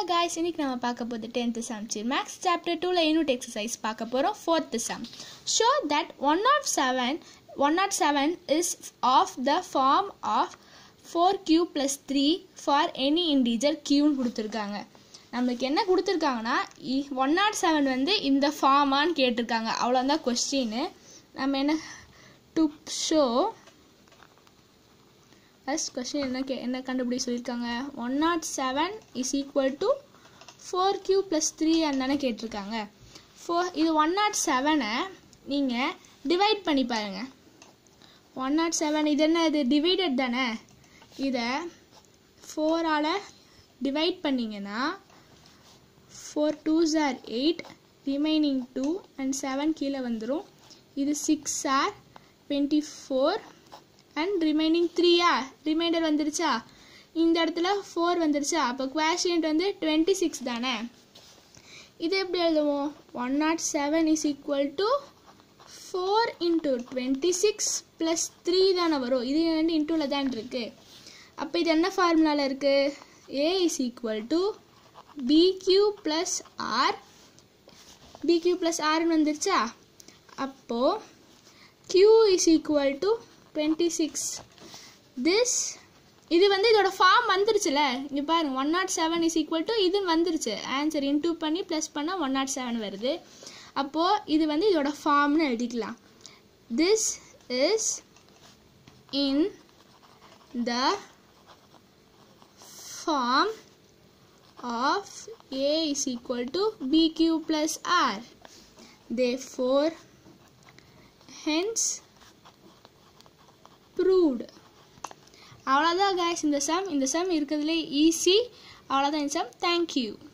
guys இன்னைக்கு நம்ம பார்க்க போகுது டென்த்து சம் சரி மேக்ஸ் சாப்டர் டூவில் யூனிட் எக்ஸசைஸ் பார்க்க போகிறோம் fourth sum show that one naught seven one naught seven is of the form of four q plus three for any integer கியூன்னு கொடுத்துருக்காங்க நம்மளுக்கு என்ன கொடுத்துருக்காங்கன்னா ஒன் நாட் செவன் வந்து இந்த ஃபார்மான்னு கேட்டிருக்காங்க அவ்வளோதான் கொஸ்டின்னு நம்ம என்ன டு ஷோ ஃபஸ்ட் கொஸ்டின் என்ன கே என்ன கண்டுபிடி சொல்லியிருக்காங்க one naught seven is equal to four q plus three தானே கேட்டிருக்காங்க ஃபோர் இது ஒன் நாட் செவனை நீங்கள் டிவைட் பண்ணி பாருங்கள் ஒன் நாட் செவன் இது என்ன இது டிவைடட் தானே இதை ஃபோரால் டிவைட் பண்ணிங்கன்னா four twos are eight remaining two and seven கீழே வந்துடும் இது six are twenty four and remaining த்ரீயா ரிமைண்டர் வந்துருச்சா இந்த இடத்துல ஃபோர் வந்துருச்சா அப்போ குவேஷியன்ட் வந்து டுவெண்ட்டி சிக்ஸ் தானே இது எப்படி எழுதுவோம் one naught seven is equal to four into twenty six plus three தானே வரும் இது வந்து இன்டூவில் தான் இருக்குது அப்போ இது என்ன ஃபார்முலாவில் இருக்குது a is equal to b q plus r b q plus ஆர்னு வந்துருச்சா அப்போது q is equal to twenty six this இது வந்து இதோட ஃபார்ம் வந்துருச்சுல இங்கே பாருங்க one naught seven is equal to இது வந்துருச்சு ஆன்சர் இன்டூ பண்ணி ப்ளஸ் பண்ணால் ஒன் நாட் செவன் வருது அப்போது இது வந்து இதோட ஃபார்ம்னு எழுதிக்கலாம் this is in the form of a is equal to b q plus r therefore hence proved அவ்வளோதான் guys இந்த சம் இந்த சம் இருக்கிறதுலே ஈஸி அவ்வளோதான் இந்த சம் தேங்க்யூ